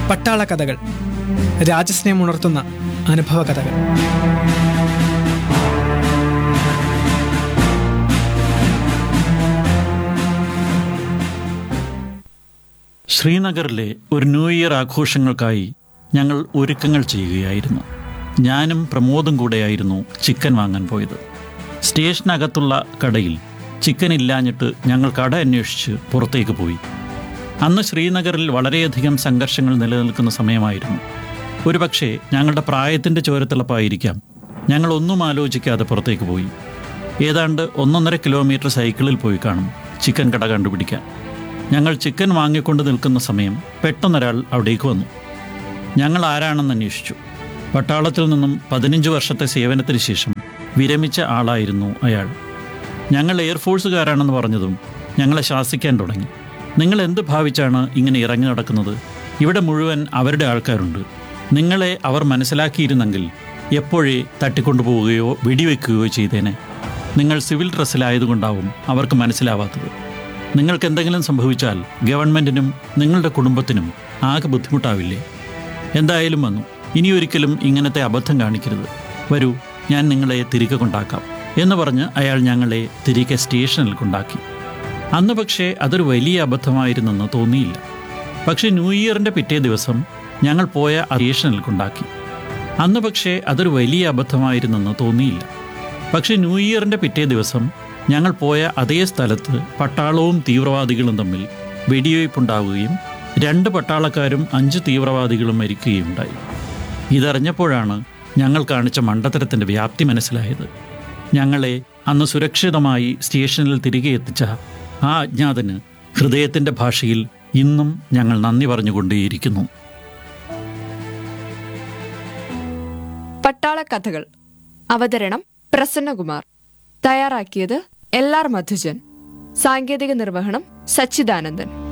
പട്ടാള കഥകൾ രാജസ്നേഹം ഉണർത്തുന്ന അനുഭവ കഥകൾ ശ്രീനഗറിലെ ഒരു ന്യൂ ഇയർ ആഘോഷങ്ങൾക്കായി ഞങ്ങൾ ഒരുക്കങ്ങൾ ചെയ്യുകയായിരുന്നു ഞാനും പ്രമോദും കൂടെയായിരുന്നു ചിക്കൻ വാങ്ങാൻ പോയത് സ്റ്റേഷനകത്തുള്ള കടയിൽ ചിക്കൻ ഇല്ലാഞ്ഞിട്ട് ഞങ്ങൾ കട അന്വേഷിച്ച് പുറത്തേക്ക് പോയി അന്ന് ശ്രീനഗറിൽ വളരെയധികം സംഘർഷങ്ങൾ നിലനിൽക്കുന്ന സമയമായിരുന്നു ഒരുപക്ഷെ ഞങ്ങളുടെ പ്രായത്തിൻ്റെ ചോരത്തിളപ്പായിരിക്കാം ഞങ്ങൾ ഒന്നും ആലോചിക്കാതെ പുറത്തേക്ക് പോയി ഏതാണ്ട് ഒന്നൊന്നര കിലോമീറ്റർ സൈക്കിളിൽ പോയി കാണും ചിക്കൻ കട കണ്ടുപിടിക്കാൻ ഞങ്ങൾ ചിക്കൻ വാങ്ങിക്കൊണ്ട് നിൽക്കുന്ന സമയം പെട്ടെന്നൊരാൾ അവിടേക്ക് വന്നു ഞങ്ങൾ ആരാണെന്ന് അന്വേഷിച്ചു പട്ടാളത്തിൽ നിന്നും പതിനഞ്ച് വർഷത്തെ സേവനത്തിന് ശേഷം വിരമിച്ച ആളായിരുന്നു അയാൾ ഞങ്ങൾ എയർഫോഴ്സുകാരാണെന്ന് പറഞ്ഞതും ഞങ്ങളെ ശാസിക്കാൻ തുടങ്ങി നിങ്ങൾ എന്ത് ഭാവിച്ചാണ് ഇങ്ങനെ ഇറങ്ങി നടക്കുന്നത് ഇവിടെ മുഴുവൻ അവരുടെ ആൾക്കാരുണ്ട് നിങ്ങളെ അവർ മനസ്സിലാക്കിയിരുന്നെങ്കിൽ എപ്പോഴേ തട്ടിക്കൊണ്ടുപോവുകയോ വെടിവെക്കുകയോ ചെയ്തേനെ നിങ്ങൾ സിവിൽ ഡ്രസ്സിലായതുകൊണ്ടാവും അവർക്ക് മനസ്സിലാവാത്തത് നിങ്ങൾക്ക് എന്തെങ്കിലും സംഭവിച്ചാൽ ഗവൺമെൻറ്റിനും നിങ്ങളുടെ കുടുംബത്തിനും ആകെ ബുദ്ധിമുട്ടാവില്ലേ എന്തായാലും വന്നു ഇനിയൊരിക്കലും ഇങ്ങനത്തെ അബദ്ധം കാണിക്കരുത് വരൂ ഞാൻ നിങ്ങളെ തിരികെ കൊണ്ടാക്കാം എന്ന് പറഞ്ഞ് അയാൾ ഞങ്ങളെ തിരികെ സ്റ്റേഷനിൽ കൊണ്ടാക്കി അന്ന് പക്ഷേ അതൊരു വലിയ അബദ്ധമായിരുന്നെന്ന് തോന്നിയില്ല പക്ഷേ ന്യൂ ഇയറിൻ്റെ പിറ്റേ ദിവസം ഞങ്ങൾ പോയ ആ സ്റ്റേഷനിൽ കൊണ്ടാക്കി അന്ന് പക്ഷേ അതൊരു വലിയ അബദ്ധമായിരുന്നെന്ന് തോന്നിയില്ല പക്ഷേ ന്യൂ ഇയറിൻ്റെ പിറ്റേ ദിവസം ഞങ്ങൾ പോയ അതേ സ്ഥലത്ത് പട്ടാളവും തീവ്രവാദികളും തമ്മിൽ വെടിവയ്പുണ്ടാവുകയും രണ്ട് പട്ടാളക്കാരും അഞ്ച് തീവ്രവാദികളും മരിക്കുകയും ഉണ്ടായി ഇതറിഞ്ഞപ്പോഴാണ് ഞങ്ങൾ കാണിച്ച മണ്ടത്തരത്തിൻ്റെ വ്യാപ്തി മനസ്സിലായത് ഞങ്ങളെ അന്ന് സുരക്ഷിതമായി സ്റ്റേഷനിൽ തിരികെ എത്തിച്ച ആ അജ്ഞാതന് ഹൃദയത്തിൻ്റെ ഭാഷയിൽ ഇന്നും ഞങ്ങൾ നന്ദി പറഞ്ഞുകൊണ്ടേയിരിക്കുന്നു പട്ടാള കഥകൾ അവതരണം പ്രസന്നകുമാർ തയ്യാറാക്കിയത് എൽ ആർ മധുജൻ സാങ്കേതിക നിർവഹണം സച്ചിദാനന്ദൻ